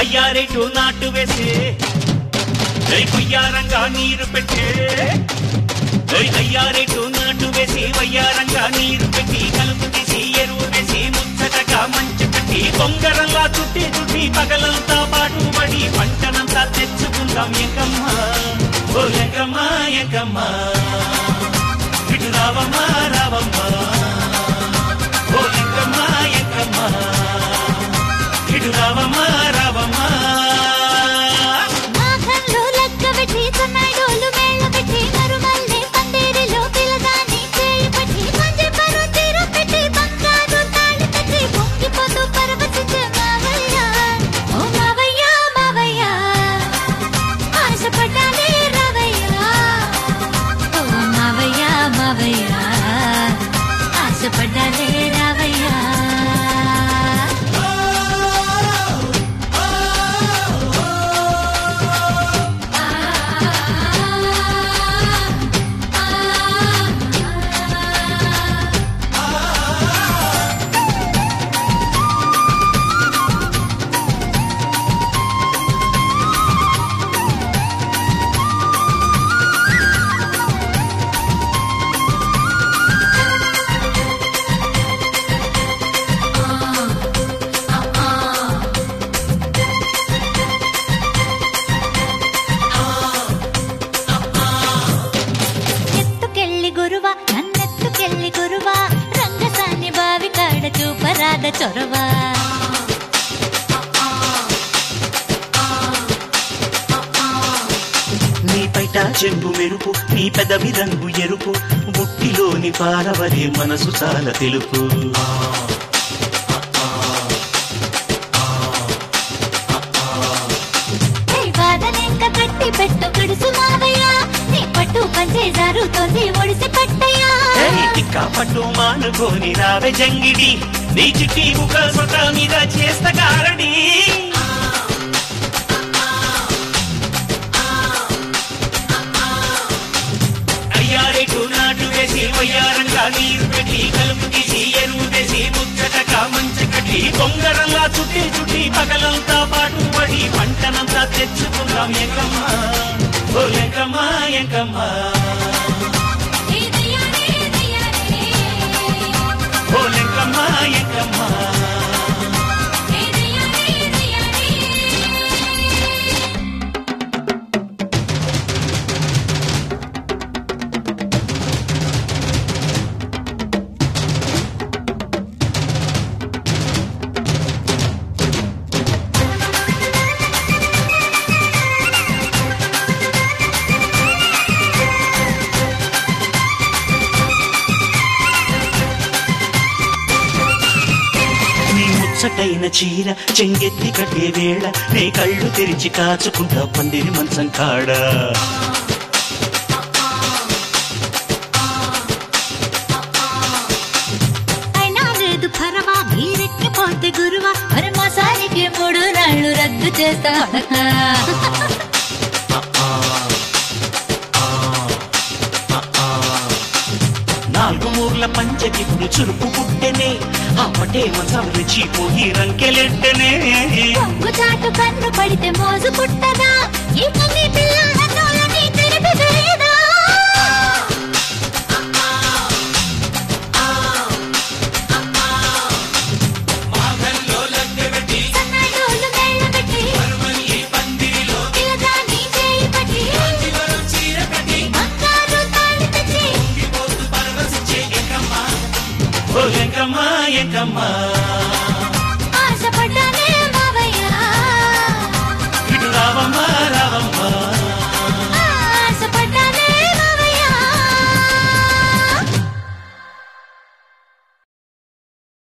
అయ్యారేటు నాటు వేసే జై కొయ్యారంగా నీరు పెట్టే జై అయ్యారేటు నాటు వేసి వయ్యారంగా నీరు పెట్టి కలుపు తీసి ఎరువు వేసి ముచ్చటగా మంచు కట్టి బొంగరంలా చుట్టి చుట్టి పగలంతా పాటుపడి పంటనంతా తెచ్చుకుందాం ఎంకమ్మ ఓ ఎంకమ్మ ఎంకమ్మ ఇటు రావమ్మా రావమ్మా ఓ ఎంకమ్మ ఎంకమ్మ ఇటు రావమ్మా రావమ్మా మాఘంలో లెక్క పెట్టి సన్నాయిడోలు మేళ పెట్టి నరుమల్లె పందిరిలో పిల్లదాని చేయి పట్టి మంచి పరు తీర పెట్టి బంగారు తాళి కట్టి పొంగిపోతూ పరవశించే మావయ్య ఓ మావయ్య మావయ్య ఆశపడ్డానే రావయ్య ఓ మావయ్య మావయ్య ఆశపడ్డానే రావయ్య ఎత్తుకెళ్ళి గురువ నన్నెత్తుకెళ్ళి గురువ రంగసాని బావి కాడ చూపరాద చొరవ నీ పైట చెంగు మెరుపు నీ పెదవి రంగు ఎరుపు బుట్టిలోని పాలవరే మనసు చాలా తెలుపు బాధలెంక కట్టి పెట్టు గడుసు మావయ్య నీ పట్టు పంచే జారుతోంది ఒడిసి పట్టయ్యా ఏయ్, టిక్కా పట్టు మానుకోని రావె జంగిడి నీ చిట్టి ముఖ సొట మీద చేస్త కారడి అయ్యారేటు నాటు వేసి వయ్యారంగా నీరు పెట్టి కలుపు తీసి ఎరువు వేసి ముచ్చటగా మంచి కట్టి బొంగరంలా చుట్టి చుట్టి పగలంతా పాటు పడి పంటనంతా తెచ్చుకుందాం ఎంకమ్మ ఓ ఎంకమ్మ ఎంకమ్మ ఓ ఎంకమ్మ ఎంకమ్మ నీ ముచ్చటైన చీర చెంగెత్తి కట్టే వేళ నీ కళ్ళు తెరిచి కాచుకుంటా పందిరి మంచం కాడ అయినా లేదు పరవా మీరెక్కిపోతే గురువా మరి మాసానికి మూడు నాళ్ళు రద్దు చేస్తా నాలుగు మూర్ల పంచకిప్పుడు చురుకు పుట్టెనే అప్పటే మంచం రెచ్చిపోయి రంకెలెట్టనే పొంగు చాటు కన్ను పడితే మోజు పుట్టదా ఈ కన్ని పిల్ల నన్నోళ్ళని తిరిపి వేయదా సన్నాయిడోలు మేళమెట్టి, పిల్లదాని చేయి పట్టి, బంగారు తాళి తెచ్చి, ఓ ఎంకమ్మ ఎంకమ్మ